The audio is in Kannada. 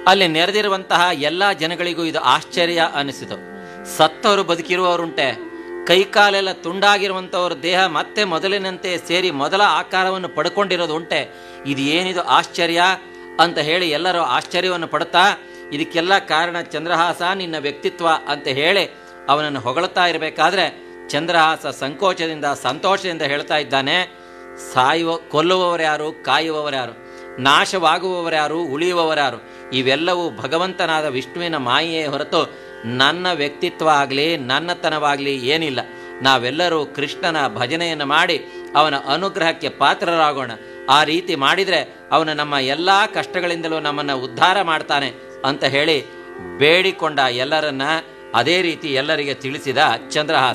ಅಲ್ಲಿ ನೆರೆದಿರುವಂತಹ ಎಲ್ಲ ಜನಗಳಿಗೂ ಇದು ಆಶ್ಚರ್ಯ ಅನಿಸಿತು ಸತ್ತವರು ಬದುಕಿರುವವರುಂಟೆ ಕೈಕಾಲೆಲ್ಲ ತುಂಡಾಗಿರುವಂಥವ್ರ ದೇಹ ಮತ್ತೆ ಮೊದಲಿನಂತೆ ಸೇರಿ ಮೊದಲ ಆಕಾರವನ್ನು ಪಡ್ಕೊಂಡಿರೋದು ಉಂಟೆ ಇದು ಏನಿದು ಆಶ್ಚರ್ಯ ಅಂತ ಹೇಳಿ ಎಲ್ಲರೂ ಆಶ್ಚರ್ಯವನ್ನು ಪಡುತ್ತಾ ಇದಕ್ಕೆಲ್ಲ ಕಾರಣ ಚಂದ್ರಹಾಸ ನಿನ್ನ ವ್ಯಕ್ತಿತ್ವ ಅಂತ ಹೇಳಿ ಅವನನ್ನು ಹೊಗಳುತ್ತಾ ಇರಬೇಕಾದ್ರೆ ಚಂದ್ರಹಾಸ ಸಂಕೋಚದಿಂದ ಸಂತೋಷದಿಂದ ಹೇಳ್ತಾ ಇದ್ದಾನೆ ಸಾಯುವ ಕೊಲ್ಲುವವರ್ಯಾರು ಕಾಯುವವರ್ಯಾರು ನಾಶವಾಗುವವರ್ಯಾರು ಉಳಿಯುವವರ್ಯಾರು ಇವೆಲ್ಲವೂ ಭಗವಂತನಾದ ವಿಷ್ಣುವಿನ ಮಾಯೆಯೇ ಹೊರತು ನನ್ನ ವ್ಯಕ್ತಿತ್ವ ಆಗಲಿ ನನ್ನತನವಾಗಲಿ ಏನಿಲ್ಲ ನಾವೆಲ್ಲರೂ ಕೃಷ್ಣನ ಭಜನೆಯನ್ನು ಮಾಡಿ ಅವನ ಅನುಗ್ರಹಕ್ಕೆ ಪಾತ್ರರಾಗೋಣ ಆ ರೀತಿ ಮಾಡಿದರೆ ಅವನು ನಮ್ಮ ಎಲ್ಲ ಕಷ್ಟಗಳಿಂದಲೂ ನಮ್ಮನ್ನು ಉದ್ಧಾರ ಮಾಡ್ತಾನೆ ಅಂತ ಹೇಳಿ ಬೇಡಿಕೊಂಡ ಎಲ್ಲರನ್ನ ಅದೇ ರೀತಿ ಎಲ್ಲರಿಗೆ ತಿಳಿಸಿದ ಚಂದ್ರಹಾಸ